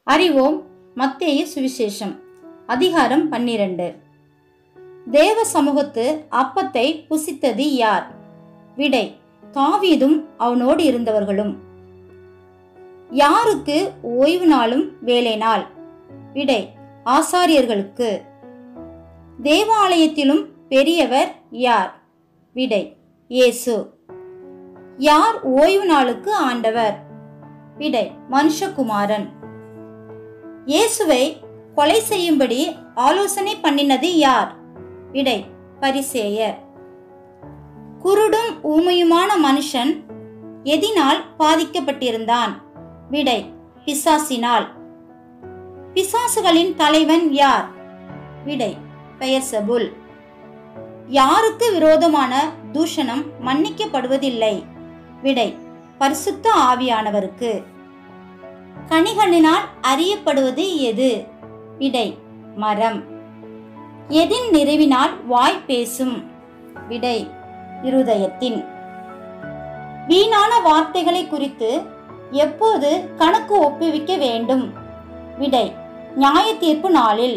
அறிவோம் மத்தேயு சுவிசேஷம் அதிகாரம் பன்னிரண்டு தேவ சமூகத்து அப்பத்தை புசித்தது யார் விடை தாவீதும் அவனோடு இருந்தவர்களும் யாருக்கு ஓய்வு நாளும் வேலை நாள் விடை ஆசாரியர்களுக்கு தேவாலயத்திலும் பெரியவர் யார் விடை இயேசு யார் ஓய்வு நாளுக்கு ஆண்டவர் விடை மனுஷகுமாரன் இயேசுவை கொலை செய்யும்படி ஆலோசனை பண்ணினது யார் விடை பரிசேயர் குருடும் ஊமையுமான மனுஷன் எதினால் பாதிக்கப்பட்டிருந்தான் விடை பிசாசினால் பிசாசுகளின் தலைவன் யார் விடை பெயர்சபுல் யாருக்கு விரோதமான தூஷணம் மன்னிக்கப்படுவதில்லை விடை பரிசுத்த ஆவியானவருக்கு கனிகளினால் அறியப்படுவது எது விடை மரம் எதின் நிறைவினால் வாய் பேசும் விடை இருதயத்தின் வீணான வார்த்தைகளை குறித்து எப்போது கணக்கு ஒப்புவிக்க வேண்டும் விடை நியாய தீர்ப்பு நாளில்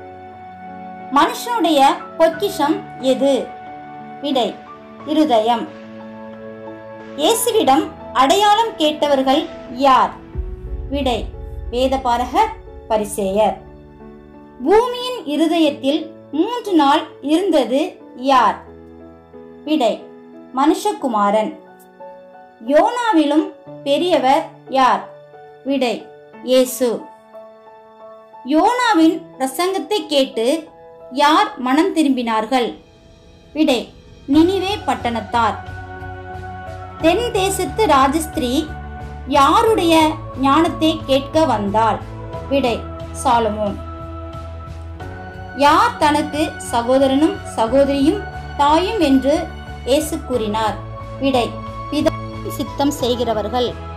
மனுஷனுடைய பொக்கிஷம் எது விடை இருதயம் இயேசுவிடம் அடையாளம் கேட்டவர்கள் யார் விடை வேதபாரகர் பரிசேயர் பூமியின் இருதயத்தில் மூன்று நாள் இருந்தது யார் விடை மனுஷகுமாரன் யோனாவிலும் பெரியவர் யார் விடை இயேசு யோனாவின் பிரசங்கத்தை கேட்டு யார் மனம் திரும்பினார்கள் விடை நினிவே பட்டணத்தார் தென் தேசத்து ராஜஸ்திரீ யாருடைய ஞானத்தை கேட்க வந்தாள் விடை சாலமோன் யார் தனக்கு சகோதரனும் சகோதரியும் தாயும் என்று இயேசு கூறினார் விடை பிதா சித்தம் செய்கிறவர்கள்